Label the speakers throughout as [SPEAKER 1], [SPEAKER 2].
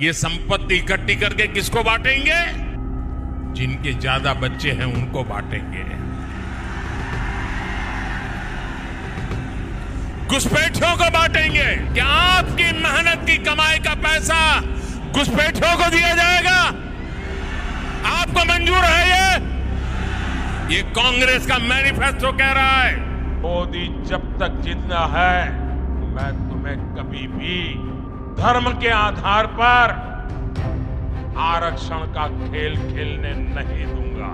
[SPEAKER 1] ये संपत्ति इकट्ठी करके किसको बांटेंगे जिनके ज्यादा बच्चे हैं उनको बांटेंगे घुसपैठियों को बांटेंगे क्या आपकी मेहनत की कमाई का पैसा घुसपैठियों को दिया जाएगा आपको मंजूर है ये ये कांग्रेस का मैनिफेस्टो कह रहा है मोदी जब तक जितना है मैं तुम्हें कभी भी धर्म के आधार पर आरक्षण का खेल खेलने नहीं दूंगा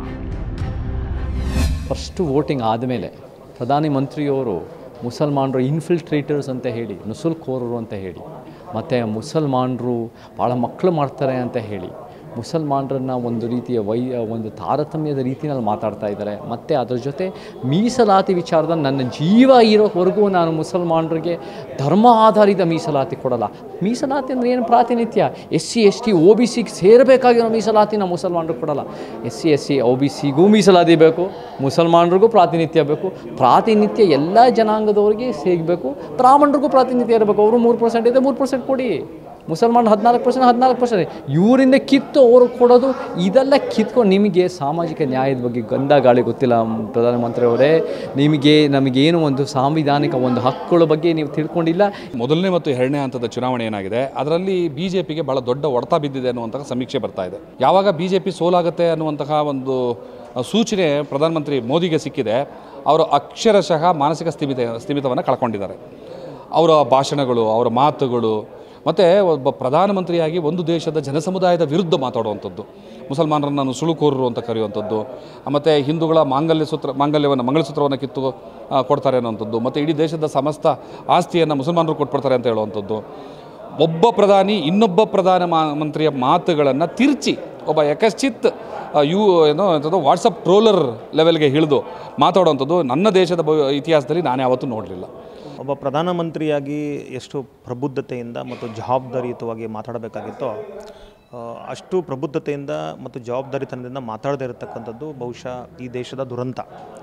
[SPEAKER 2] ಫಸ್ಟು ವೋಟಿಂಗ್ ಆದಮೇಲೆ ಪ್ರಧಾನಿ ಮಂತ್ರಿಯವರು ಮುಸಲ್ಮಾನರು ಇನ್ಫಿಲ್ಟ್ರೇಟರ್ಸ್ ಅಂತ ಹೇಳಿ ನುಸುಲ್ಕೋರರು ಅಂತ ಹೇಳಿ ಮತ್ತು ಮುಸಲ್ಮಾನರು ಭಾಳ ಮಕ್ಕಳು ಮಾಡ್ತಾರೆ ಅಂತ ಹೇಳಿ ಮುಸಲ್ಮಾನರನ್ನ ಒಂದು ರೀತಿಯ ವೈ ಒಂದು ತಾರತಮ್ಯದ ರೀತಿಯಲ್ಲಿ ಮಾತಾಡ್ತಾ ಇದ್ದಾರೆ ಮತ್ತು ಅದ್ರ ಜೊತೆ ಮೀಸಲಾತಿ ವಿಚಾರದಲ್ಲಿ ನನ್ನ ಜೀವ ಇರೋವರೆಗೂ ನಾನು ಮುಸಲ್ಮಾನರಿಗೆ ಧರ್ಮ ಆಧಾರಿತ ಮೀಸಲಾತಿ ಕೊಡಲ್ಲ ಮೀಸಲಾತಿ ಅಂದರೆ ಏನು ಪ್ರಾತಿನಿಧ್ಯ S C S T O B ಸಿಗೆ ಸೇರಬೇಕಾಗಿರೋ ಮೀಸಲಾತಿನ ಮುಸಲ್ಮಾನರಿಗೆ ಕೊಡಲ್ಲ S C S C O B ಸಿಗೂ ಮೀಸಲಾತಿ ಬೇಕು ಮುಸಲ್ಮಾನರಿಗೂ ಪ್ರಾತಿನಿಧ್ಯ ಬೇಕು ಪ್ರಾತಿನಿಧ್ಯ ಎಲ್ಲ ಜನಾಂಗದವರಿಗೆ ಸಿಗಬೇಕು ಬ್ರಾಹ್ಮಣರಿಗೂ ಪ್ರಾತಿನಿಧ್ಯ ಇರಬೇಕು ಅವರು ಮೂರು ಪರ್ಸೆಂಟ್ ಇದೆ ಮೂರು ಪರ್ಸೆಂಟ್ ಕೊಡಿ ಮುಸಲ್ಮಾನ್ ಹದಿನಾಲ್ಕು ಪರ್ಸೆಂಟ್ ಹದಿನಾಲ್ಕು ಪರ್ಸೆಂಟ್ ಇವರಿಂದ ಕಿತ್ತು ಅವರು ಕೊಡೋದು ಇದೆಲ್ಲ ಕಿತ್ಕೊಂಡು ನಿಮಗೆ ಸಾಮಾಜಿಕ ನ್ಯಾಯದ ಬಗ್ಗೆ ಗಂಧ ಗಾಳಿ ಗೊತ್ತಿಲ್ಲ ಪ್ರಧಾನಮಂತ್ರಿ ಅವರೇ ನಿಮಗೆ ನಮಗೇನು ಒಂದು ಸಾಂವಿಧಾನಿಕ ಒಂದು ಹಕ್ಕುಗಳ ಬಗ್ಗೆ ನೀವು ತಿಳ್ಕೊಂಡಿಲ್ಲ
[SPEAKER 3] ಮೊದಲನೇ ಮತ್ತು ಎರಡನೇ ಹಂತದ ಚುನಾವಣೆ ಏನಾಗಿದೆ ಅದರಲ್ಲಿ ಬಿ ಜೆ ಪಿಗೆ ಭಾಳ ದೊಡ್ಡ ಹೊಡೆತ ಬಿದ್ದಿದೆ ಅನ್ನುವಂತಹ ಸಮೀಕ್ಷೆ ಬರ್ತಾ ಇದೆ ಯಾವಾಗ ಬಿ ಜೆ ಪಿ ಸೋಲಾಗುತ್ತೆ ಅನ್ನುವಂತಹ ಒಂದು ಸೂಚನೆ ಪ್ರಧಾನಮಂತ್ರಿ ಮೋದಿಗೆ ಸಿಕ್ಕಿದೆ ಅವರು ಅಕ್ಷರಶಃ ಮಾನಸಿಕ ಸ್ಥಿಮಿತ ಸ್ಥಿಮಿತವನ್ನು ಕಳ್ಕೊಂಡಿದ್ದಾರೆ ಅವರ ಭಾಷಣಗಳು ಅವರ ಮಾತುಗಳು ಮತ್ತು ಒಬ್ಬ ಪ್ರಧಾನಮಂತ್ರಿಯಾಗಿ ಒಂದು ದೇಶದ ಜನಸಮುದಾಯದ ವಿರುದ್ಧ ಮಾತಾಡುವಂಥದ್ದು ಮುಸಲ್ಮಾನರನ್ನು ನುಸುಳುಕೋರರು ಅಂತ ಕರೆಯುವಂಥದ್ದು ಮತ್ತು ಹಿಂದೂಗಳ ಮಾಂಗಲ್ಯ ಸೂತ್ರ ಮಾಂಗಲ್ಯವನ್ನು ಮಂಗಳಸೂತ್ರವನ್ನು ಕಿತ್ತು ಆ, ಕೊಡ್ತಾರೆ ಅನ್ನುವಂಥದ್ದು ಮತ್ತು ಇಡೀ ದೇಶದ ಸಮಸ್ತ ಆಸ್ತಿಯನ್ನು ಮುಸಲ್ಮಾನರು ಕೊಟ್ಬಿಡ್ತಾರೆ ಅಂತ ಹೇಳುವಂಥದ್ದು ಒಬ್ಬ ಪ್ರಧಾನಿ ಇನ್ನೊಬ್ಬ ಪ್ರಧಾನ ಮಾ- ಮಂತ್ರಿಯ ಮಾತುಗಳನ್ನು ತಿರ್ಚಿ ಒಬ್ಬ ಯಕಶ್ಚಿತ್ ಆ, ಯು ಏನೋ ಎಂಥದ್ದು ವಾಟ್ಸಪ್ ಟ್ರೋಲರ್ ಲೆವೆಲ್ಗೆ ಇಳಿದು ಮಾತಾಡುವಂಥದ್ದು ನನ್ನ ದೇಶದ ಭ- ಇತಿಹಾಸದಲ್ಲಿ ನಾನು ಯಾವತ್ತೂ ನೋಡಲಿಲ್ಲ
[SPEAKER 4] ಒಬ್ಬ ಪ್ರಧಾನಮಂತ್ರಿಯಾಗಿ ಎಷ್ಟು ಪ್ರಬುದ್ಧತೆಯಿಂದ ಮತ್ತು ಜವಾಬ್ದಾರಿಯುತವಾಗಿ ಮಾತಾಡಬೇಕಾಗಿತ್ತೋ ಆ, ಅಷ್ಟು ಪ್ರಬುದ್ಧತೆಯಿಂದ ಮತ್ತು ಜವಾಬ್ದಾರಿತನದಿಂದ ಮಾತಾಡದೇ ಇರತಕ್ಕಂಥದ್ದು ಬಹುಶಃ ಈ ದೇಶದ ದುರಂತ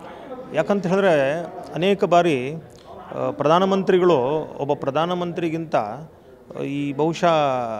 [SPEAKER 4] ಯಾಕಂತ ಹೇಳಿದ್ರೆ ಅನೇಕ ಬಾರಿ ಆ, ಪ್ರಧಾನಮಂತ್ರಿಗಳು ಒಬ್ಬ ಪ್ರಧಾನಮಂತ್ರಿಗಿಂತ ಈ ಬಹುಶಃ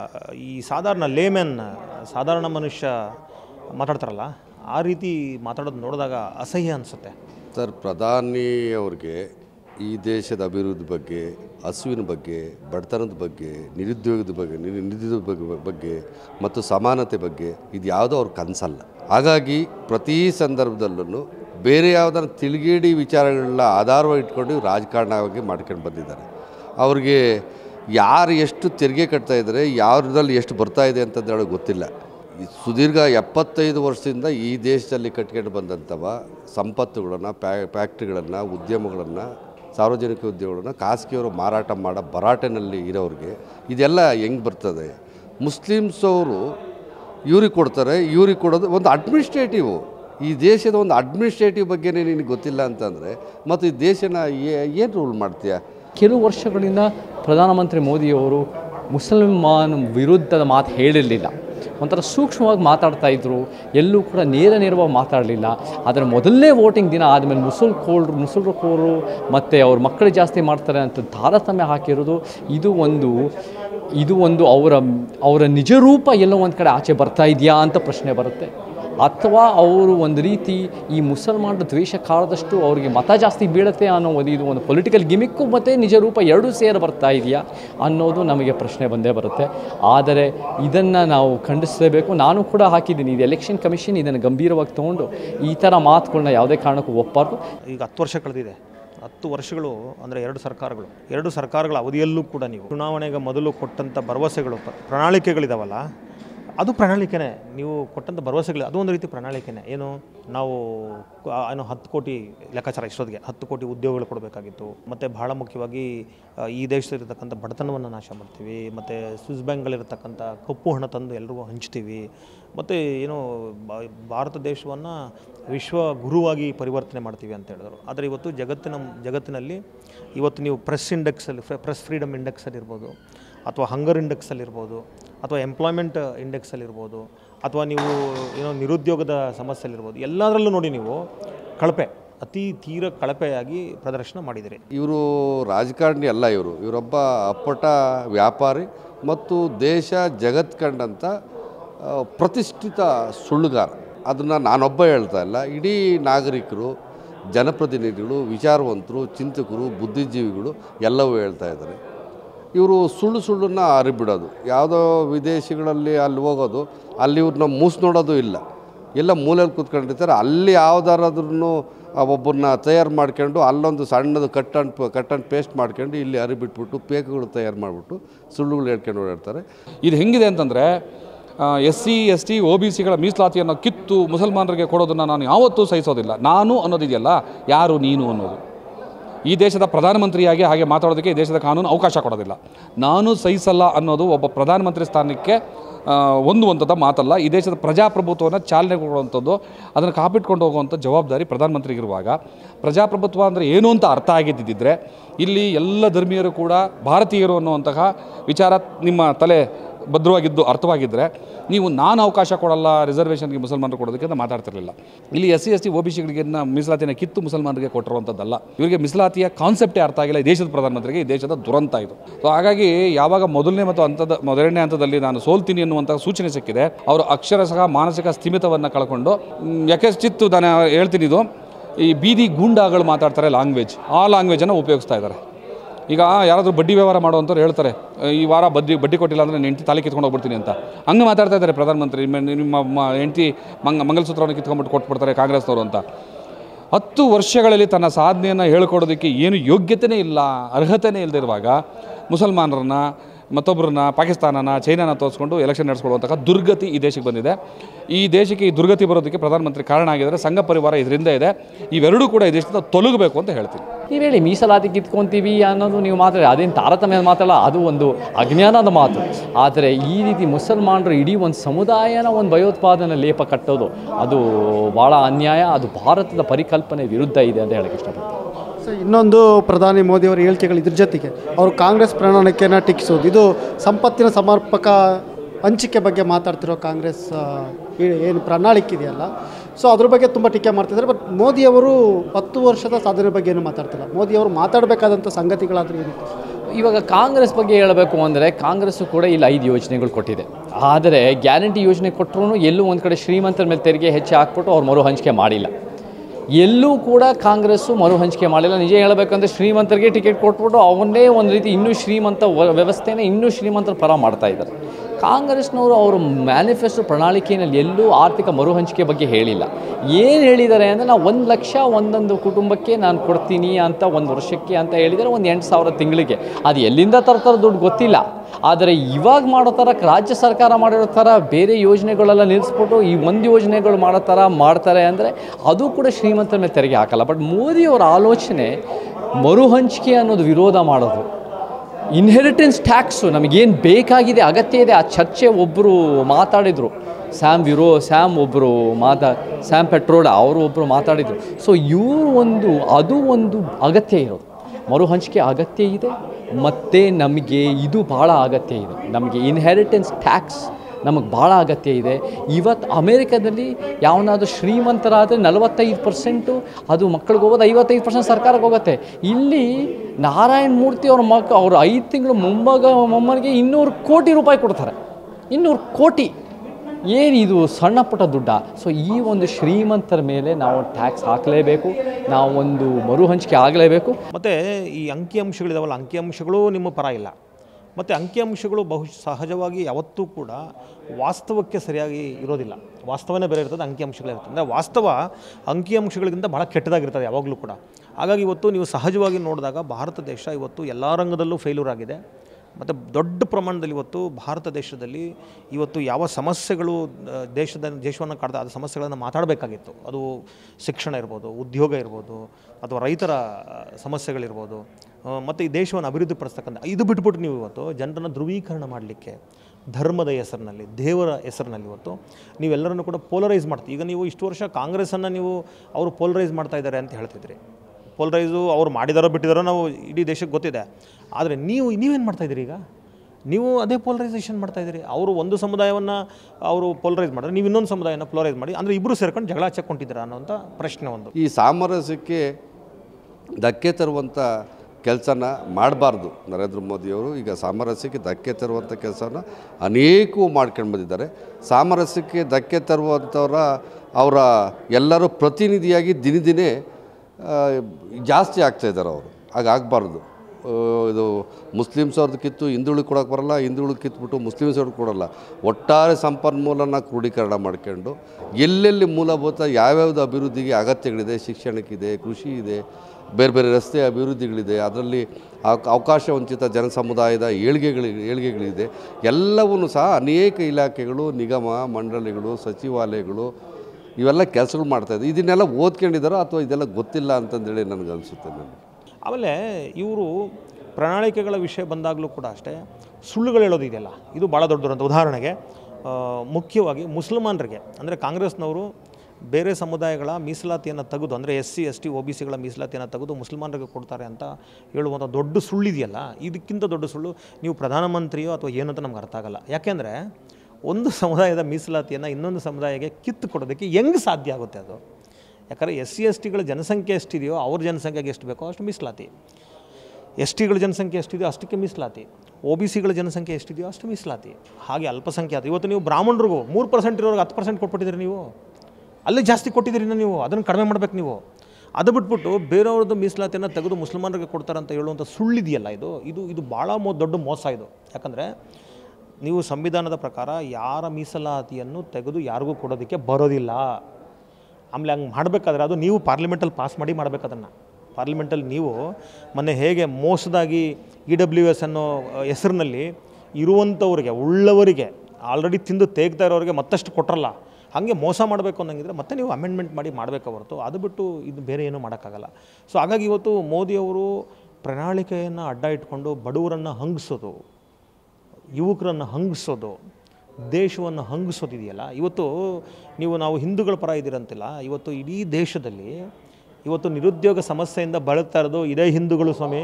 [SPEAKER 4] ಈ ಸಾಧಾರಣ ಲೇಮೆನ್ ಸಾಧಾರಣ ಮನುಷ್ಯ ಮಾತಾಡ್ತಾರಲ್ಲ ಆ ರೀತಿ ಮಾತಾಡೋದು ನೋಡಿದಾಗ ಅಸಹ್ಯ ಅನಿಸುತ್ತೆ
[SPEAKER 5] ಸರ್ ಪ್ರಧಾನಿ ಅವ್ರಿಗೆ ಈ ದೇಶದ ಅಭಿವೃದ್ಧಿ ಬಗ್ಗೆ ಹಸುವಿನ ಬಗ್ಗೆ ಬಡತನದ ಬಗ್ಗೆ ನಿರುದ್ಯೋಗದ ಬಗ್ಗೆ ನಿರು- ನಿರುದ್ಯೋಗದ ಬಗ್ಗೆ ಬಗ್ಗೆ ಮತ್ತು ಸಮಾನತೆ ಬಗ್ಗೆ ಇದು ಯಾವುದೋ ಅವ್ರ ಕನಸಲ್ಲ ಹಾಗಾಗಿ ಪ್ರತಿ ಸಂದರ್ಭದಲ್ಲೂ ಬೇರೆ ಯಾವುದಾದ್ರು ತಿಳುಗೇಡಿ ವಿಚಾರಗಳನ್ನ ಆಧಾರವಾಗಿ ಇಟ್ಕೊಂಡು ಇವ್ರು ರಾಜಕಾರಣವಾಗಿ ಮಾಡ್ಕೊಂಡು ಬಂದಿದ್ದಾರೆ ಅವ್ರಿಗೆ ಯಾರು ಎಷ್ಟು ತೆರಿಗೆ ಕಟ್ತಾ ಇದ್ದಾರೆ ಯಾವ್ದ್ರಲ್ಲಿ ಎಷ್ಟು ಬರ್ತಾ ಇದೆ ಅಂತಂದು ಹೇಳೋಕೆ ಗೊತ್ತಿಲ್ಲ ಈ ಸುದೀರ್ಘ ಎಪ್ಪತ್ತೈದು ವರ್ಷದಿಂದ ಈ ದೇಶದಲ್ಲಿ ಕಟ್ಕೊಂಡು ಬಂದಂಥವ ಸಂಪತ್ತುಗಳನ್ನು ಪ್ಯಾ ಫ್ಯಾಕ್ಟ್ರಿಗಳನ್ನು ಉದ್ಯಮಗಳನ್ನು ಸಾರ್ವಜನಿಕ ಉದ್ಯಮಗಳನ್ನು ಖಾಸಗಿಯವರು ಮಾರಾಟ ಮಾಡೋ ಭರಾಟೆನಲ್ಲಿ ಇರೋರಿಗೆ ಇದೆಲ್ಲ ಹೆಂಗೆ ಬರ್ತದೆ ಮುಸ್ಲಿಮ್ಸ್ ಅವರು ಇವ್ರಿಗೆ ಕೊಡ್ತಾರೆ ಇವ್ರಿಗೆ ಕೊಡೋದು ಒಂದು ಅಡ್ಮಿನಿಸ್ಟ್ರೇಟಿವ್ ಈ ದೇಶದ ಒಂದು ಅಡ್ಮಿನಿಸ್ಟ್ರೇಟಿವ್ ಬಗ್ಗೆನೇ ನಿನಗೆ ಗೊತ್ತಿಲ್ಲ ಅಂತಂದರೆ ಮತ್ತು ಈ ದೇಶನ ಏನು ರೂಲ್ ಮಾಡ್ತೀಯ
[SPEAKER 2] ಕೆಲವು ವರ್ಷಗಳಿಂದ ಪ್ರಧಾನಮಂತ್ರಿ ಮೋದಿಯವರು ಮುಸಲ್ಮಾನ್ ವಿರುದ್ಧದ ಮಾತು ಹೇಳಿರಲಿಲ್ಲ ಒಂಥರ ಸೂಕ್ಷ್ಮವಾಗಿ ಮಾತಾಡ್ತಾ ಇದ್ರು ಎಲ್ಲೂ ಕೂಡ ನೇರ ನೇರವಾಗಿ ಮಾತಾಡಲಿಲ್ಲ ಆದರೆ ಮೊದಲನೇ ವೋಟಿಂಗ್ ದಿನ ಆದಮೇಲೆ ಮುಸಲ್ಕೋಳ್ರು ಮುಸಲ್ಕೋರು ಮತ್ತು ಅವ್ರ ಮಕ್ಕಳು ಜಾಸ್ತಿ ಮಾಡ್ತಾರೆ ಅಂತ ತಾರತಮ್ಯ ಹಾಕಿರೋದು ಇದು ಒಂದು ಇದು ಒಂದು ಅವರ ಅವರ ನಿಜ ರೂಪ ಎಲ್ಲೋ ಒಂದು ಕಡೆ ಆಚೆ ಬರ್ತಾ ಇದೆಯಾ ಅಂತ ಪ್ರಶ್ನೆ ಬರುತ್ತೆ ಅಥವಾ ಅವರು ಒಂದು ರೀತಿ ಈ ಮುಸಲ್ಮಾನರ ದ್ವೇಷ ಕಾಳದಷ್ಟು ಅವರಿಗೆ ಮತ ಜಾಸ್ತಿ ಬೀಳುತ್ತೆ ಅನ್ನೋ ಒಂದು ಇದು ಒಂದು ಪೊಲಿಟಿಕಲ್ ಗಿಮಿಕ್ಕು ಮತ್ತು ನಿಜ ರೂಪ ಎರಡೂ ಸೇರಿ ಬರ್ತಾ ಇದೆಯಾ ಅನ್ನೋದು ನಮಗೆ ಪ್ರಶ್ನೆ ಬಂದೇ ಬರುತ್ತೆ ಆದರೆ ಇದನ್ನು ನಾವು ಖಂಡಿಸಲೇಬೇಕು ನಾನು ಕೂಡ ಹಾಕಿದ್ದೀನಿ ಇದು ಎಲೆಕ್ಷನ್ ಕಮಿಷನ್ ಇದನ್ನು ಗಂಭೀರವಾಗಿ ತೊಗೊಂಡು ಈ ಥರ ಮಾತುಗಳನ್ನ ಯಾವುದೇ ಕಾರಣಕ್ಕೂ ಒಪ್ಪಬಾರ್ದು
[SPEAKER 4] ಈಗ ಹತ್ತು ವರ್ಷ ಕಳೆದಿದೆ ಹತ್ತು ವರ್ಷಗಳು ಅಂದರೆ ಎರಡು ಸರ್ಕಾರಗಳು ಎರಡು ಸರ್ಕಾರಗಳ ಅವಧಿಯಲ್ಲೂ ಕೂಡ ನೀವು ಚುನಾವಣೆಗೆ ಮೊದಲು ಕೊಟ್ಟಂಥ ಭರವಸೆಗಳು ಪ್ರ- ಪ್ರಣಾಳಿಕೆಗಳಿದಾವಲ್ಲ ಅದು ಪ್ರಣಾಳಿಕೆನೇ ನೀವು ಕೊಟ್ಟಂಥ ಭರವಸೆಗಳು ಅದು ಒಂದು ರೀತಿ ಪ್ರಣಾಳಿಕೆನೇ ಏನು ನಾವು ಕ- ಆ, ಏನು ಹತ್ತು ಕೋಟಿ ಲೆಕ್ಕಾಚಾರ ಇಷ್ಟೊತ್ತಿಗೆ ಹತ್ತು ಕೋಟಿ ಉದ್ಯೋಗಗಳು ಕೊಡಬೇಕಾಗಿತ್ತು ಮತ್ತು ಭಾಳ ಮುಖ್ಯವಾಗಿ ಆ, ಈ ದೇಶದಲ್ಲಿರ್ತಕ್ಕಂಥ ಬಡತನವನ್ನು ನಾಶ ಮಾಡ್ತೀವಿ ಮತ್ತು ಸ್ವಿಸ್ ಬ್ಯಾಂಕ್ಗಳಿರ್ತಕ್ಕಂಥ ಕಪ್ಪು ಹಣ ತಂದು ಎಲ್ರಿಗೂ ಹಂಚ್ತೀವಿ ಮತ್ತು ಏನು ಬ- ಭಾರತ ದೇಶವನ್ನು ವಿಶ್ವ ಗುರುವಾಗಿ ಪರಿವರ್ತನೆ ಮಾಡ್ತೀವಿ ಅಂತ ಹೇಳಿದ್ರು ಆದರೆ ಇವತ್ತು ಜಗತ್ತಿನ ಜಗತ್ತಿನಲ್ಲಿ ಇವತ್ತು ನೀವು ಪ್ರೆಸ್ ಇಂಡೆಕ್ಸಲ್ಲಿ ಪ್ರೆಸ್ ಫ್ರೀಡಮ್ ಇಂಡೆಕ್ಸಲ್ಲಿ ಇರ್ಬೋದು ಅಥವಾ ಹಂಗರ್ ಇಂಡೆಕ್ಸಲ್ಲಿ ಇರ್ಬೋದು ಅಥವಾ ಎಂಪ್ಲಾಯ್ಮೆಂಟ್ ಇಂಡೆಕ್ಸಲ್ಲಿ ಇರ್ಬೋದು ಅಥವಾ ನೀವು ಏನೋ ನಿರುದ್ಯೋಗದ ಸಮಸ್ಯೆಯಲ್ಲಿ ಇರ್ಬೋದು ಎಲ್ಲದರಲ್ಲೂ ನೋಡಿ ನೀವು ಕಳಪೆ ಅತಿ ತೀರ ಕಳಪೆಯಾಗಿ ಪ್ರದರ್ಶನ ಮಾಡಿದಿರಿ
[SPEAKER 5] ಇವರು ರಾಜಕಾರಣಿ ಅಲ್ಲ ಇವರು ಇವರೊಬ್ಬ ಅಪ್ಪಟ ವ್ಯಾಪಾರಿ ಮತ್ತು ದೇಶ ಜಗತ್ ಕಂಡಂಥ ಆ, ಪ್ರತಿಷ್ಠಿತ ಸುಳ್ಳುಗಾರ ಅದನ್ನು ನಾನೊಬ್ಬ ಹೇಳ್ತಾ ಇಲ್ಲ ಇಡೀ ನಾಗರಿಕರು ಜನಪ್ರತಿನಿಧಿಗಳು ವಿಚಾರವಂತರು ಚಿಂತಕರು ಬುದ್ಧಿಜೀವಿಗಳು ಎಲ್ಲವೂ ಹೇಳ್ತಾ ಇದ್ದಾರೆ ಇವರು ಸುಳ್ಳು ಸುಳ್ಳನ್ನು ಅರಿಬಿಡೋದು ಯಾವುದೋ ವಿದೇಶಗಳಲ್ಲಿ ಅಲ್ಲಿ ಹೋಗೋದು ಅಲ್ಲಿ ಇವ್ರನ್ನ ಮೂಸ್ ನೋಡೋದು ಇಲ್ಲ ಎಲ್ಲ ಮೂಲೆಯಲ್ಲಿ ಕೂತ್ಕೊಂಡಿರ್ತಾರೆ ಅಲ್ಲಿ ಯಾವ್ದಾರಾದ್ರೂ ಒಬ್ಬರನ್ನ ತಯಾರು ಮಾಡ್ಕೊಂಡು ಅಲ್ಲೊಂದು ಸಣ್ಣದು cut and cut and paste ಮಾಡ್ಕೊಂಡು ಇಲ್ಲಿ ಅರಿಬಿಟ್ಬಿಟ್ಟು ಪೇಕ್ಗಳು ತಯಾರು ಮಾಡಿಬಿಟ್ಟು ಸುಳ್ಳುಗಳು ಹೇಳ್ಕೊಂಡು ಓಡಾಡ್ತಾರೆ
[SPEAKER 3] ಇದು ಹೆಂಗಿದೆ ಅಂತಂದರೆ S C S T O B ಸಿಗಳ ಮೀಸಲಾತಿಯನ್ನು ಕಿತ್ತು ಮುಸಲ್ಮಾನರಿಗೆ ಕೊಡೋದನ್ನು ನಾನು ಯಾವತ್ತೂ ಸಹಿಸೋದಿಲ್ಲ ನಾನು ಅನ್ನೋದಿದೆಯಲ್ಲ ಯಾರು ನೀನು ಅನ್ನೋದು ಈ ದೇಶದ ಪ್ರಧಾನಮಂತ್ರಿಯಾಗಿ ಹಾಗೆ ಮಾತಾಡೋದಕ್ಕೆ ಈ ದೇಶದ ಕಾನೂನು ಅವಕಾಶ ಕೊಡೋದಿಲ್ಲ ನಾನು ಸಹಿಸಲ್ಲ ಅನ್ನೋದು ಒಬ್ಬ ಪ್ರಧಾನಮಂತ್ರಿ ಸ್ಥಾನಕ್ಕೆ ಆ, ಹೊಂದುವಂಥದ್ದು ಮಾತಲ್ಲ ಈ ದೇಶದ ಪ್ರಜಾಪ್ರಭುತ್ವವನ್ನು ಚಾಲನೆ ಕೊಡುವಂಥದ್ದು ಅದನ್ನು ಕಾಪಿಟ್ಕೊಂಡು ಹೋಗುವಂಥ ಜವಾಬ್ದಾರಿ ಪ್ರಧಾನಮಂತ್ರಿಗಿರುವಾಗ ಪ್ರಜಾಪ್ರಭುತ್ವ ಅಂದರೆ ಏನು ಅಂತ ಅರ್ಥ ಆಗಿದ್ದಿದ್ದರೆ ಇಲ್ಲಿ ಎಲ್ಲ ಧರ್ಮೀಯರು ಕೂಡ ಭಾರತೀಯರು ಅನ್ನುವಂತಹ ವಿಚಾರ ನಿಮ್ಮ ತಲೆ ಭದ್ರವಾಗಿದ್ದು ಅರ್ಥವಾಗಿದ್ದರೆ ನೀವು ನಾನು ಅವಕಾಶ ಕೊಡಲ್ಲ ರಿಸರ್ವೇಷನ್ಗೆ ಮುಸಲ್ಮಾನರು ಕೊಡೋದಕ್ಕೆ ಅಂತ ಮಾತಾಡ್ತಿರಲಿಲ್ಲ ಇಲ್ಲಿ S C S T O B ಸಿಗಳಿಗೆ ಮೀಸಲಾತಿನ ಕಿತ್ತು ಮುಸಲ್ಮಾನರಿಗೆ ಕೊಟ್ಟಿರುವಂಥದ್ದಲ್ಲ ಇವರಿಗೆ ಮೀಸಲಾತಿಯ ಕಾನ್ಸೆಪ್ಟೇ ಅರ್ಥ ಆಗಿಲ್ಲ ಈ ದೇಶದ ಪ್ರಧಾನಮಂತ್ರಿಗೆ ಈ ದೇಶದ ದುರಂತ ಇದು ಸೊ ಹಾಗಾಗಿ ಯಾವಾಗ ಮೊದಲನೇ ಮತ್ತು ಹಂತದ ಮೊದಲನೇ ಹಂತದಲ್ಲಿ ನಾನು ಸೋಲ್ತೀನಿ ಅನ್ನುವಂಥ ಸೂಚನೆ ಸಿಕ್ಕಿದೆ ಅವರು ಅಕ್ಷರಶಃ ಮಾನಸಿಕ ಸ್ಥಿಮಿತವನ್ನು ಕಳ್ಕೊಂಡು ಮ್, ಯಾಕೆ ಚಿತ್ತು ನಾನು ಹೇಳ್ತೀನಿ ಇದು ಈ ಬೀದಿ ಗೂಂಡಾಗಳು ಮಾತಾಡ್ತಾರೆ ಲ್ಯಾಂಗ್ವೇಜ್ ಆ ಲ್ಯಾಂಗ್ವೇಜನ್ನು ಉಪಯೋಗಿಸ್ತಾ ಇದ್ದಾರೆ ಈಗ ಯಾರಾದರೂ ಬಡ್ಡಿ ವ್ಯವಹಾರ ಮಾಡುವಂಥವ್ರು ಹೇಳ್ತಾರೆ ಈ ವಾರ ಬಡ್ಡಿ ಬಡ್ಡಿ ಕೊಟ್ಟಿಲ್ಲ ಅಂದರೆ ನನ್ನ ಹೆಂಡತಿ ತಾಲಿ ಕಿತ್ಕೊಂಡು ಹೋಗ್ಬಿಡ್ತೀನಿ ಅಂತ ಹಂಗೆ ಮಾತಾಡ್ತಾ ಇದ್ದಾರೆ ಪ್ರಧಾನಮಂತ್ರಿ ನಿಮ್ಮ ನಿಮ್ಮ ಮ- ಹೆಂಡತಿ ಮಂಗ ಮಂಗಲಸೂತ್ರವನ್ನು ಕಿತ್ಕೊಂಡ್ಬಿಟ್ಟು ಕೊಟ್ಬಿಡ್ತಾರೆ ಕಾಂಗ್ರೆಸ್ನವರು ಅಂತ ಹತ್ತು ವರ್ಷಗಳಲ್ಲಿ ತನ್ನ ಸಾಧನೆಯನ್ನು ಹೇಳ್ಕೊಡೋದಕ್ಕೆ ಏನು ಯೋಗ್ಯತೆಯೇ ಇಲ್ಲ ಅರ್ಹತೆಯೇ ಇಲ್ಲದಿರುವಾಗ ಮುಸಲ್ಮಾನರನ್ನ ಮತ್ತೊಬ್ಬರನ್ನ ಪಾಕಿಸ್ತಾನನ ಚೈನಾನ ತೋರಿಸ್ಕೊಂಡು ಎಲೆಕ್ಷನ್ ನಡೆಸ್ಕೊಳ್ಳುವಂತಹ ದುರ್ಗತಿ ಈ ದೇಶಕ್ಕೆ ಬಂದಿದೆ ಈ ದೇಶಕ್ಕೆ ಈ ದುರ್ಗತಿ ಬರೋದಕ್ಕೆ ಪ್ರಧಾನಮಂತ್ರಿ ಕಾರಣ ಆಗಿದ್ದಾರೆ ಸಂಘ ಪರಿವಾರ ಇದರಿಂದ ಇದೆ ಇವೆರಡೂ ಕೂಡ ಈ ದೇಶದಿಂದ ತೊಲಗಬೇಕು ಅಂತ ಹೇಳ್ತೀನಿ
[SPEAKER 2] ನೀವು ಹೇಳಿ ಮೀಸಲಾತಿ ಕಿತ್ಕೊಂತೀವಿ ಅನ್ನೋದು ನೀವು ಮಾತಾಡಿ ಅದೇನು ತಾರತಮ್ಯ ಮಾತಲ್ಲ ಅದು ಒಂದು ಅಜ್ಞಾನದ ಮಾತು ಆದರೆ ಈ ರೀತಿ ಮುಸಲ್ಮಾನರು ಇಡೀ ಒಂದು ಸಮುದಾಯನ ಒಂದು ಭಯೋತ್ಪಾದನೆ ಲೇಪ ಕಟ್ಟೋದು ಅದು ಭಾಳ ಅನ್ಯಾಯ ಅದು ಭಾರತದ ಪರಿಕಲ್ಪನೆ ವಿರುದ್ಧ ಇದೆ ಅಂತ ಹೇಳಕ್ಕೆ ಇಷ್ಟಪಡ್ತೀನಿ
[SPEAKER 6] ಸೊ ಇನ್ನೊಂದು ಪ್ರಧಾನಿ ಮೋದಿಯವರ ಹೇಳಿಕೆಗಳು ಇದ್ರ ಜೊತೆಗೆ ಅವರು ಕಾಂಗ್ರೆಸ್ ಪ್ರಣಾಳಿಕೆಯನ್ನು ಟೀಕಿಸೋದು ಇದು ಸಂಪತ್ತಿನ ಸಮರ್ಪಕ ಹಂಚಿಕೆ ಬಗ್ಗೆ ಮಾತಾಡ್ತಿರೋ ಕಾಂಗ್ರೆಸ್ ಆ, ಈ- ಏನು ಪ್ರಣಾಳಿಕೆ ಇದೆಯಲ್ಲ ಸೊ ಅದ್ರ ಬಗ್ಗೆ ತುಂಬ ಟೀಕೆ ಮಾಡ್ತಿದ್ದಾರೆ ಬಟ್ ಮೋದಿಯವರು ಹತ್ತು ವರ್ಷದ ಸಾಧನೆ ಬಗ್ಗೆ ಏನು ಮಾತಾಡ್ತಿಲ್ಲ ಮೋದಿಯವರು ಮಾತಾಡಬೇಕಾದಂಥ ಸಂಗತಿಗಳಾದರೂ ಏನು
[SPEAKER 2] ಇವಾಗ ಕಾಂಗ್ರೆಸ್ ಬಗ್ಗೆ ಹೇಳಬೇಕು ಅಂದರೆ ಕಾಂಗ್ರೆಸ್ಸು ಕೂಡ ಇಲ್ಲಿ ಐದು ಯೋಜನೆಗಳು ಕೊಟ್ಟಿದೆ ಆದರೆ ಗ್ಯಾರಂಟಿ ಯೋಜನೆ ಕೊಟ್ಟರು ಎಲ್ಲೂ ಒಂದು ಕಡೆ ಶ್ರೀಮಂತರ ಮೇಲೆ ತೆರಿಗೆ ಹೆಚ್ಚು ಹಾಕ್ಬಿಟ್ಟು ಅವ್ರು ಮರು ಹಂಚಿಕೆ ಮಾಡಿಲ್ಲ ಎಲ್ಲೂ ಕೂಡ ಕಾಂಗ್ರೆಸ್ಸು ಮರು ಹಂಚಿಕೆ ಮಾಡಿಲ್ಲ ನಿಜ ಹೇಳಬೇಕಂದ್ರೆ ಶ್ರೀಮಂತರಿಗೆ ಟಿಕೆಟ್ ಕೊಟ್ಬಿಟ್ಟು ಅವನ್ನೇ ಒಂದು ರೀತಿ ಇನ್ನೂ ಶ್ರೀಮಂತ ವ- ವ್ಯವಸ್ಥೆನ ಇನ್ನೂ ಶ್ರೀಮಂತರ ಪರ ಮಾಡ್ತಾ ಇದ್ದಾರೆ ಕಾಂಗ್ರೆಸ್ನವರು ಅವರು ಮ್ಯಾನಿಫೆಸ್ಟೋ ಪ್ರಣಾಳಿಕೆಯಲ್ಲಿ ಎಲ್ಲೂ ಆರ್ಥಿಕ ಮರು ಹಂಚಿಕೆ ಬಗ್ಗೆ ಹೇಳಿಲ್ಲ ಏನು ಹೇಳಿದ್ದಾರೆ ಅಂದರೆ ನಾವು ಒಂದು ಲಕ್ಷ ಒಂದೊಂದು ಕುಟುಂಬಕ್ಕೆ ನಾನು ಕೊಡ್ತೀನಿ ಅಂತ ಒಂದು ವರ್ಷಕ್ಕೆ ಅಂತ ಹೇಳಿದರೆ ಒಂದು ಎಂಟು ಸಾವಿರ ತಿಂಗಳಿಗೆ ಅದು ಎಲ್ಲಿಂದ ತರ್ತಾರೆ ದುಡ್ಡು ಗೊತ್ತಿಲ್ಲ ಆದರೆ ಇವಾಗ ಮಾಡೋ ಥರ ರಾಜ್ಯ ಸರ್ಕಾರ ಮಾಡಿರೋ ಥರ ಬೇರೆ ಯೋಜನೆಗಳೆಲ್ಲ ನಿಲ್ಲಿಸ್ಬಿಟ್ಟು ಈ ಒಂದು ಯೋಜನೆಗಳು ಮಾಡೋ ಥರ ಮಾಡ್ತಾರೆ ಅಂದರೆ ಅದು ಕೂಡ ಶ್ರೀಮಂತರ ಮೇಲೆ ತೆರಿಗೆ ಹಾಕಲ್ಲ ಬಟ್ ಮೋದಿಯವರ ಆಲೋಚನೆ ಮರು ಹಂಚಿಕೆ ಅನ್ನೋದು ವಿರೋಧ ಮಾಡೋದು ಇನ್ಹೆರಿಟೆನ್ಸ್ ಟ್ಯಾಕ್ಸು ನಮಗೇನು ಬೇಕಾಗಿದೆ ಅಗತ್ಯ ಇದೆ ಆ ಚರ್ಚೆ ಒಬ್ಬರು ಮಾತಾಡಿದರು ಸ್ಯಾಮ್ ವಿರೋ ಸ್ಯಾಮ್ ಒಬ್ಬರು ಮಾತಾ ಸ್ಯಾಮ್ ಪೆಟ್ರೋಡ ಅವರು ಒಬ್ಬರು ಮಾತಾಡಿದರು ಸೊ ಇವರು ಒಂದು ಅದು ಒಂದು ಅಗತ್ಯ ಇರೋದು ಮರು ಹಂಚಿಕೆ ಅಗತ್ಯ ಇದೆ ಮತ್ತು ನಮಗೆ ಇದು ಭಾಳ ಅಗತ್ಯ ಇದೆ ನಮಗೆ ಇನ್ಹೆರಿಟೆನ್ಸ್ ಟ್ಯಾಕ್ಸ್ ನಮಗೆ ಭಾಳ ಅಗತ್ಯ ಇದೆ ಇವತ್ತು ಅಮೇರಿಕಾದಲ್ಲಿ ಯಾವನಾದರೂ ಶ್ರೀಮಂತರಾದರೆ ನಲವತ್ತೈದು ಪರ್ಸೆಂಟು ಅದು ಮಕ್ಕಳಿಗೆ ಹೋಗೋದು ಐವತ್ತೈದು ಪರ್ಸೆಂಟ್ ಸರ್ಕಾರಕ್ಕೆ ಹೋಗುತ್ತೆ ಇಲ್ಲಿ ನಾರಾಯಣ ಮೂರ್ತಿ ಅವ್ರ ಮಕ್ಕ ಅವ್ರ ಐದು ತಿಂಗಳು ಮೊಮ್ಮಗ ಮೊಮ್ಮನಿಗೆ ಇನ್ನೂರು ಕೋಟಿ ರೂಪಾಯಿ ಕೊಡ್ತಾರೆ ಇನ್ನೂರು ಕೋಟಿ ಏನಿದು ಸಣ್ಣ ಪುಟ್ಟ ದುಡ್ಡ ಸೊ ಈ ಒಂದು ಶ್ರೀಮಂತರ ಮೇಲೆ ನಾವು ಟ್ಯಾಕ್ಸ್ ಹಾಕಲೇಬೇಕು ನಾವು ಒಂದು ಮರು ಹಂಚಿಕೆ ಆಗಲೇಬೇಕು
[SPEAKER 4] ಮತ್ತು ಈ ಅಂಕಿಅಂಶಗಳಿದಾವಲ್ಲ ಅಂಕಿಅಂಶಗಳು ನಿಮ್ಮ ಪರ ಇಲ್ಲ ಮತ್ತು ಅಂಕಿಅಂಶಗಳು ಬಹು ಸಹಜವಾಗಿ ಯಾವತ್ತೂ ಕೂಡ ವಾಸ್ತವಕ್ಕೆ ಸರಿಯಾಗಿ ಇರೋದಿಲ್ಲ ವಾಸ್ತವನೇ ಬೇರೆ ಇರ್ತದೆ ಅಂಕಿಅಂಶಗಳಿರ್ತದೆ ಅಂದರೆ ವಾಸ್ತವ ಅಂಕಿಅಂಶಗಳಿಗಿಂತ ಭಾಳ ಕೆಟ್ಟದಾಗಿರ್ತದೆ ಯಾವಾಗಲೂ ಕೂಡ ಹಾಗಾಗಿ ಇವತ್ತು ನೀವು ಸಹಜವಾಗಿ ನೋಡಿದಾಗ ಭಾರತ ದೇಶ ಇವತ್ತು ಎಲ್ಲ ರಂಗದಲ್ಲೂ ಫೇಲ್ಯೂರ್ ಆಗಿದೆ ಮತ್ತು ದೊಡ್ಡ ಪ್ರಮಾಣದಲ್ಲಿ ಇವತ್ತು ಭಾರತ ದೇಶದಲ್ಲಿ ಇವತ್ತು ಯಾವ ಸಮಸ್ಯೆಗಳು ಆ, ದೇಶದ ದೇಶವನ್ನು ಕಾಡ್ತಾ ಅದು ಸಮಸ್ಯೆಗಳನ್ನು ಮಾತಾಡಬೇಕಾಗಿತ್ತು ಅದು ಶಿಕ್ಷಣ ಇರ್ಬೋದು ಉದ್ಯೋಗ ಇರ್ಬೋದು ಅಥವಾ ರೈತರ ಆ, ಸಮಸ್ಯೆಗಳಿರ್ಬೋದು ಮತ್ತು ಈ ದೇಶವನ್ನು ಅಭಿವೃದ್ಧಿ ಪಡಿಸ್ತಕ್ಕಂಥ ಇದು ಬಿಟ್ಬಿಟ್ಟು ನೀವು ಇವತ್ತು ಜನರನ್ನು ಧ್ರುವೀಕರಣ ಮಾಡಲಿಕ್ಕೆ ಧರ್ಮದ ಹೆಸರಿನಲ್ಲಿ ದೇವರ ಹೆಸರಿನಲ್ಲಿ ಇವತ್ತು ನೀವೆಲ್ಲರನ್ನು ಕೂಡ ಪೋಲರೈಸ್ ಮಾಡ್ತೀವಿ ಈಗ ನೀವು ಇಷ್ಟು ವರ್ಷ ಕಾಂಗ್ರೆಸ್ಸನ್ನು ನೀವು ಅವರು ಪೋಲರೈಸ್ ಮಾಡ್ತಾ ಇದ್ದಾರೆ ಅಂತ ಹೇಳ್ತಿದ್ರಿ ಪೋಲರೈಸು ಅವ್ರು ಮಾಡಿದಾರೋ ಬಿಟ್ಟಿದಾರೋ ನಾವು ಇಡೀ ದೇಶಕ್ಕೆ ಗೊತ್ತಿದೆ ಆದರೆ ನೀವು ನೀವೇನು ಮಾಡ್ತಾಯಿದ್ದೀರಿ ಈಗ ನೀವು ಅದೇ ಪೋಲರೈಸೇಷನ್ ಮಾಡ್ತಾ ಇದ್ದೀರಿ ಅವರು ಒಂದು ಸಮುದಾಯವನ್ನು ಅವರು ಪೋಲರೈಸ್ ಮಾಡಿದ್ರೆ ನೀವು ಇನ್ನೊಂದು ಸಮುದಾಯನ ಪೋಲರೈಸ್ ಮಾಡಿ ಅಂದರೆ ಇಬ್ಬರು ಸೇರ್ಕೊಂಡು ಜಗಳ ಹಚ್ಚಕೊಂಡಿದ್ದೀರಾ ಅನ್ನೋಂಥ ಪ್ರಶ್ನೆ ಒಂದು
[SPEAKER 5] ಈ ಸಾಮರಸ್ಯಕ್ಕೆ ಧಕ್ಕೆ ತರುವಂಥ ಕೆಲಸನ ಮಾಡಬಾರ್ದು ನರೇಂದ್ರ ಮೋದಿಯವರು ಈಗ ಸಾಮರಸ್ಯಕ್ಕೆ ಧಕ್ಕೆ ತರುವಂಥ ಕೆಲಸನ ಅನೇಕವು ಮಾಡ್ಕೊಂಡು ಬಂದಿದ್ದಾರೆ ಸಾಮರಸ್ಯಕ್ಕೆ ಧಕ್ಕೆ ತರುವಂಥವರ ಅವರ ಎಲ್ಲರೂ ಪ್ರತಿನಿಧಿಯಾಗಿ ದಿನೇ ದಿನೇ ಆ, ಜಾಸ್ತಿ ಆಗ್ತಾ ಇದ್ದಾರೆ ಅವರು ಹಾಗಾಗಬಾರ್ದು ಇದು ಮುಸ್ಲಿಮ್ಸ್ ಅವ್ರದ್ದು ಕಿತ್ತು ಹಿಂದುಳಿಗೆ ಕೊಡೋಕೆ ಬರಲ್ಲ ಹಿಂದುಳಿಗೆ ಕಿತ್ಬಿಟ್ಟು ಮುಸ್ಲಿಮ್ಸ್ ಅವ್ರಿಗೆ ಕೊಡಲ್ಲ ಒಟ್ಟಾರೆ ಸಂಪನ್ಮೂಲನ ಕ್ರೋಢೀಕರಣ ಮಾಡ್ಕೊಂಡು ಎಲ್ಲೆಲ್ಲಿ ಮೂಲಭೂತ ಯಾವ್ಯಾವ್ದು ಅಭಿವೃದ್ಧಿಗೆ ಅಗತ್ಯಗಳಿದೆ ಶಿಕ್ಷಣಕ್ಕಿದೆ ಕೃಷಿ ಇದೆ ಬೇರೆ ಬೇರೆ ರಸ್ತೆ ಅಭಿವೃದ್ಧಿಗಳಿದೆ ಅದರಲ್ಲಿ ಅವ- ಅವಕಾಶ ವಂಚಿತ ಜನಸಮುದಾಯದ ಏಳಿಗೆಗಳು ಏಳಿಗೆಗಳಿದೆ ಎಲ್ಲವನ್ನೂ ಸಹ ಅನೇಕ ಇಲಾಖೆಗಳು ನಿಗಮ ಮಂಡಳಿಗಳು ಸಚಿವಾಲಯಗಳು ಇವೆಲ್ಲ ಕೆಲಸಗಳು ಮಾಡ್ತಾಯಿದೆ ಇದನ್ನೆಲ್ಲ ಓದ್ಕೊಂಡಿದ್ದಾರೋ ಅಥವಾ ಇದೆಲ್ಲ ಗೊತ್ತಿಲ್ಲ ಅಂತಂದೇಳಿ ನನಗೆ ಅನಿಸುತ್ತೆ ನನಗೆ
[SPEAKER 4] ಆಮೇಲೆ ಇವರು ಪ್ರಣಾಳಿಕೆಗಳ ವಿಷಯ ಬಂದಾಗಲೂ ಕೂಡ ಅಷ್ಟೇ ಸುಳ್ಳುಗಳು ಹೇಳೋದು ಇದೆಯಲ್ಲ ಇದು ಭಾಳ ದೊಡ್ಡದಂತ ಉದಾಹರಣೆಗೆ ಆ, ಮುಖ್ಯವಾಗಿ ಮುಸಲ್ಮಾನರಿಗೆ ಅಂದರೆ ಕಾಂಗ್ರೆಸ್ನವರು ಬೇರೆ ಸಮುದಾಯಗಳ ಮೀಸಲಾತಿಯನ್ನು ತೆಗೆದು ಅಂದರೆ S C S T O B ಸಿಗಳ ಮೀಸಲಾತಿಯನ್ನು ತೆಗೆದು ಮುಸಲ್ಮಾನರಿಗೆ ಕೊಡ್ತಾರೆ ಅಂತ ಹೇಳುವಂಥ ದೊಡ್ಡ ಸುಳ್ಳಿದೆಯಲ್ಲ ಇದಕ್ಕಿಂತ ದೊಡ್ಡ ಸುಳ್ಳು ನೀವು ಪ್ರಧಾನಮಂತ್ರಿಯೋ ಅಥವಾ ಏನು ಅಂತ ನಮ್ಗೆ ಅರ್ಥ ಆಗಲ್ಲ ಯಾಕೆಂದರೆ ಒಂದು ಸಮುದಾಯದ ಮೀಸಲಾತಿಯನ್ನು ಇನ್ನೊಂದು ಸಮುದಾಯಕ್ಕೆ ಕಿತ್ತು ಕೊಡೋದಕ್ಕೆ ಹೆಂಗೆ ಸಾಧ್ಯ ಆಗುತ್ತೆ ಅದು ಯಾಕಂದರೆ ಎಸ್ ಸಿ ಎಸ್ ಟಿಗಳ ಜನಸಂಖ್ಯೆ ಎಷ್ಟಿದೆಯೋ ಅವ್ರ ಜನಸಂಖ್ಯೆಗೆ ಎಷ್ಟು ಬೇಕೋ ಅಷ್ಟು ಮೀಸಲಾತಿ ಎಸ್ ಟಿಗಳ ಜನಸಂಖ್ಯೆ ಎಷ್ಟಿದೆಯೋ ಅಷ್ಟಕ್ಕೆ ಮೀಸಲಾತಿ ಒ ಬಿ ಸಿಗಳ ಜನಸಂಖ್ಯೆ ಎಷ್ಟಿದೆಯೋ ಅಷ್ಟು ಮೀಸಲಾತಿ ಹಾಗೆ ಅಲ್ಪಸಂಖ್ಯಾತ ಇವತ್ತು ನೀವು ಬ್ರಾಹ್ಮಣರಿಗೂ ಮೂರು ಪರ್ಸೆಂಟ್ ಇರೋರಿಗೆ ಹತ್ತು ಪರ್ಸೆಂಟ್ ಕೊಟ್ಬಿಟ್ಟಿದ್ದೀರಿ ನೀವು ಅಲ್ಲಿ ಜಾಸ್ತಿ ಕೊಟ್ಟಿದ್ದೀರಿ ಇನ್ನು ನೀವು ಅದನ್ನು ಕಡಿಮೆ ಮಾಡ್ಬೇಕು ನೀವು ಅದು ಬಿಟ್ಬಿಟ್ಟು ಬೇರೆಯವ್ರದ್ದು ಮೀಸಲಾತಿಯನ್ನು ತೆಗೆದು ಮುಸಲ್ಮಾನರಿಗೆ ಕೊಡ್ತಾರೆ ಅಂತ ಹೇಳುವಂಥ ಸುಳ್ಳಿದೆಯಲ್ಲ ಇದು ಇದು ಇದು ಭಾಳ ಮೋ ದೊಡ್ಡ ಮೋಸ ಇದು ಯಾಕಂದರೆ ನೀವು ಸಂವಿಧಾನದ ಪ್ರಕಾರ ಯಾರ ಮೀಸಲಾತಿಯನ್ನು ತೆಗೆದು ಯಾರಿಗೂ ಕೊಡೋದಕ್ಕೆ ಬರೋದಿಲ್ಲ ಆಮೇಲೆ ಹಂಗೆ ಮಾಡಬೇಕಾದ್ರೆ ಅದು ನೀವು ಪಾರ್ಲಿಮೆಂಟಲ್ಲಿ ಪಾಸ್ ಮಾಡಿ ಮಾಡ್ಬೇಕು ಅದನ್ನು ಪಾರ್ಲಿಮೆಂಟಲ್ಲಿ ನೀವು ಮೊನ್ನೆ ಹೇಗೆ ಮೋಸದಾಗಿ ಇ ಡಬ್ಲ್ಯೂ ಎಸ್ ಅನ್ನೋ ಹೆಸರಿನಲ್ಲಿ ಇರುವಂಥವ್ರಿಗೆ ಉಳ್ಳವರಿಗೆ ಆಲ್ರೆಡಿ ತಿಂದು ತೇಗ್ತಾ ಇರೋರಿಗೆ ಮತ್ತಷ್ಟು ಕೊಟ್ರಲ್ಲ ಹಾಗೆ ಮೋಸ ಮಾಡಬೇಕು ಅನ್ನಂಗಿದ್ರೆ ಮತ್ತೆ ನೀವು ಅಮೆಂಡ್ಮೆಂಟ್ ಮಾಡಿ ಮಾಡಬೇಕು ಹೊರತು ಅದು ಬಿಟ್ಟು ಇದು ಬೇರೆ ಏನೂ ಮಾಡೋಕ್ಕಾಗಲ್ಲ ಸೊ ಹಾಗಾಗಿ ಇವತ್ತು ಮೋದಿಯವರು ಪ್ರಣಾಳಿಕೆಯನ್ನು ಅಡ್ಡ ಇಟ್ಕೊಂಡು ಬಡವರನ್ನು ಹಂಗಿಸೋದು ಯುವಕರನ್ನು ಹಂಗಿಸೋದು ದೇಶವನ್ನು ಹಂಗಿಸೋದಿದೆಯಲ್ಲ ಇವತ್ತು ನೀವು ನಾವು ಹಿಂದೂಗಳ ಪರ ಇದ್ದೀರಂತಿಲ್ಲ ಇವತ್ತು ಇಡೀ ದೇಶದಲ್ಲಿ ಇವತ್ತು ನಿರುದ್ಯೋಗ ಸಮಸ್ಯೆಯಿಂದ ಬಳಲ್ತಾ ಇರೋದು ಇದೇ ಹಿಂದೂಗಳು ಸ್ವಾಮಿ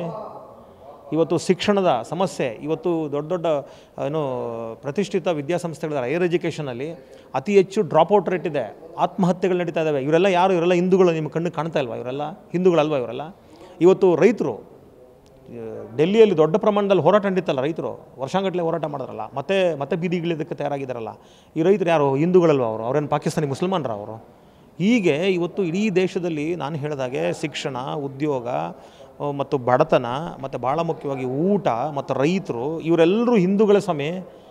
[SPEAKER 4] ಇವತ್ತು ಶಿಕ್ಷಣದ ಸಮಸ್ಯೆ ಇವತ್ತು ದೊಡ್ಡ ದೊಡ್ಡ ಏನು ಪ್ರತಿಷ್ಠಿತ ವಿದ್ಯಾಸಂಸ್ಥೆಗಳ ಹೈಯರ್ ಎಜುಕೇಷನಲ್ಲಿ ಅತಿ ಹೆಚ್ಚು ಡ್ರಾಪ್ಔಟ್ ರೇಟ್ ಇದೆ ಆತ್ಮಹತ್ಯೆಗಳು ನಡೀತಾ ಇದ್ದಾವೆ ಇವರೆಲ್ಲ ಯಾರು ಇವರೆಲ್ಲ ಹಿಂದೂಗಳು ನಿಮ್ಮ ಕಣ್ಣು ಕಾಣ್ತಾ ಇಲ್ವಾ ಇವರೆಲ್ಲ ಹಿಂದೂಗಳಲ್ವಾ ಇವರೆಲ್ಲ ಇವತ್ತು ರೈತರು ಡೆಲ್ಲಿಯಲ್ಲಿ ದೊಡ್ಡ ಪ್ರಮಾಣದಲ್ಲಿ ಹೋರಾಟ ನಡೀತಲ್ಲ ರೈತರು ವರ್ಷಾಂಗಟ್ಟಲೆ ಹೋರಾಟ ಮಾಡಿದ್ರಲ್ಲ ಮತ್ತೆ ಮತ್ತೆ ಬೀದಿಗಿಳಿದಕ್ಕೆ ತಯಾರಾಗಿದ್ದಾರಲ್ಲ ಈ ರೈತರು ಯಾರು ಹಿಂದೂಗಳಲ್ವ ಅವರು ಅವ್ರೇನು ಪಾಕಿಸ್ತಾನಿ ಮುಸಲ್ಮಾನರ ಅವರು ಹೀಗೆ ಇವತ್ತು ಇಡೀ ದೇಶದಲ್ಲಿ ನಾನು ಹೇಳಿದಾಗೆ ಶಿಕ್ಷಣ ಉದ್ಯೋಗ ಆ, ಮತ್ತು ಬಡತನ ಮತ್ತು ಭಾಳ ಮುಖ್ಯವಾಗಿ ಊಟ ಮತ್ತು ರೈತರು ಇವರೆಲ್ಲರೂ ಹಿಂದೂಗಳ ಸ್ವಾಮಿ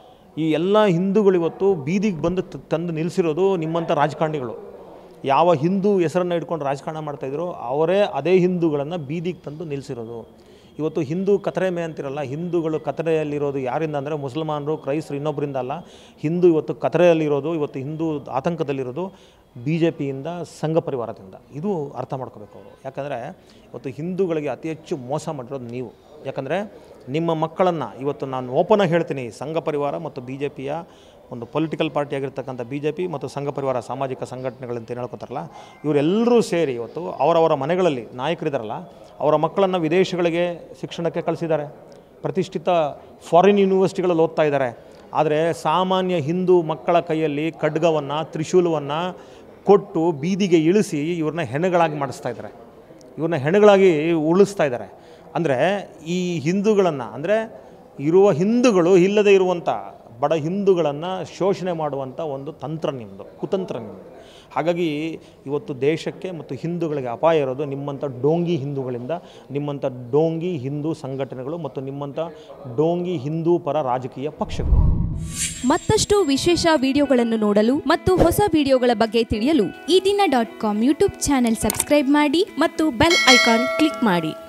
[SPEAKER 4] ಈ ಎಲ್ಲ ಹಿಂದೂಗಳು ಇವತ್ತು ಬೀದಿಗೆ ಬಂದು ತ- ತಂದು ನಿಲ್ಲಿಸಿರೋದು ನಿಮ್ಮಂಥ ರಾಜಕಾರಣಿಗಳು ಯಾವ ಹಿಂದೂ ಹೆಸರನ್ನು ಇಟ್ಕೊಂಡು ರಾಜಕಾರಣ ಮಾಡ್ತಾಯಿದ್ರು ಅವರೇ ಅದೇ ಹಿಂದೂಗಳನ್ನು ಬೀದಿಗೆ ತಂದು ನಿಲ್ಲಿಸಿರೋದು ಇವತ್ತು ಹಿಂದೂ ಕತರೆಮೆ ಅಂತಿರಲ್ಲ ಹಿಂದೂಗಳು ಕತರೆಯಲ್ಲಿರೋದು ಯಾರಿಂದ ಅಂದರೆ ಮುಸಲ್ಮಾನರು ಕ್ರೈಸ್ತರು ಇನ್ನೊಬ್ಬರಿಂದ ಅಲ್ಲ ಹಿಂದೂ ಇವತ್ತು ಕತರೆಯಲ್ಲಿರೋದು ಇವತ್ತು ಹಿಂದೂ ಆತಂಕದಲ್ಲಿರೋದು ಬಿ ಜೆ ಪಿಯಿಂದ ಸಂಘ ಪರಿವಾರದಿಂದ ಇದು ಅರ್ಥ ಮಾಡ್ಕೋಬೇಕು ಅವರು ಯಾಕಂದರೆ ಇವತ್ತು ಹಿಂದೂಗಳಿಗೆ ಅತಿ ಹೆಚ್ಚು ಮೋಸ ಮಾಡಿರೋದು ನೀವು ಯಾಕಂದರೆ ನಿಮ್ಮ ಮಕ್ಕಳನ್ನು ಇವತ್ತು ನಾನು ಓಪನಾಗಿ ಹೇಳ್ತೀನಿ ಸಂಘ ಪರಿವಾರ ಮತ್ತು ಬಿ ಜೆ ಪಿಯ ಒಂದು ಪೊಲಿಟಿಕಲ್ ಪಾರ್ಟಿ ಆಗಿರ್ತಕ್ಕಂಥ ಬಿ ಜೆ ಪಿ ಮತ್ತು ಸಂಘ ಪರಿವಾರ ಸಾಮಾಜಿಕ ಸಂಘಟನೆಗಳಂತ ಏನು ಹೇಳ್ಕೊತಾರಲ್ಲ ಇವರೆಲ್ಲರೂ ಸೇರಿ ಇವತ್ತು ಅವರವರ ಮನೆಗಳಲ್ಲಿ ನಾಯಕರಿದ್ದಾರಲ್ಲ ಅವರ ಮಕ್ಕಳನ್ನು ವಿದೇಶಗಳಿಗೆ ಶಿಕ್ಷಣಕ್ಕೆ ಕಳಿಸಿದ್ದಾರೆ ಪ್ರತಿಷ್ಠಿತ ಫಾರಿನ್ ಯೂನಿವರ್ಸಿಟಿಗಳಲ್ಲಿ ಓದ್ತಾ ಇದ್ದಾರೆ ಆದರೆ ಸಾಮಾನ್ಯ ಹಿಂದೂ ಮಕ್ಕಳ ಕೈಯಲ್ಲಿ ಖಡ್ಗವನ್ನು ತ್ರಿಶೂಲವನ್ನು ಕೊಟ್ಟು ಬೀದಿಗೆ ಇಳಿಸಿ ಇವ್ರನ್ನ ಹೆಣಗಳಾಗಿ ಮಾಡಿಸ್ತಾ ಇದ್ದಾರೆ ಇವ್ರನ್ನ ಹೆಣಗಳಾಗಿ ಉಳಿಸ್ತಾ ಇದ್ದಾರೆ ಅಂದರೆ ಈ ಹಿಂದೂಗಳನ್ನು ಅಂದರೆ ಇರುವ ಹಿಂದೂಗಳು ಇಲ್ಲದೆ ಇರುವಂಥ ಬಡ ಹಿಂದೂಗಳನ್ನು ಶೋಷಣೆ ಮಾಡುವಂಥ ಒಂದು ತಂತ್ರ ನಿಮ್ಮದು ಕುತಂತ್ರ ನಿಮ್ಮದು ಹಾಗಾಗಿ ಇವತ್ತು ದೇಶಕ್ಕೆ ಮತ್ತು ಹಿಂದೂಗಳಿಗೆ ಅಪಾಯ ಇರೋದು ನಿಮ್ಮಂಥ ಡೋಂಗಿ ಹಿಂದೂಗಳಿಂದ ನಿಮ್ಮಂಥ ಡೋಂಗಿ ಹಿಂದೂ ಸಂಘಟನೆಗಳು ಮತ್ತು ನಿಮ್ಮಂಥ ಡೋಂಗಿ ಹಿಂದೂ ಪರ ರಾಜಕೀಯ ಪಕ್ಷಗಳು
[SPEAKER 7] ಮತ್ತಷ್ಟು ವಿಶೇಷ ವಿಡಿಯೋಗಳನ್ನು ನೋಡಲು ಮತ್ತು ಹೊಸ ವಿಡಿಯೋಗಳ ಬಗ್ಗೆ ತಿಳಿಯಲು
[SPEAKER 8] Eedina dot com YouTube channel subscribe ಮಾಡಿ ಮತ್ತು ಬೆಲ್ ಐಕಾನ್ ಕ್ಲಿಕ್ ಮಾಡಿ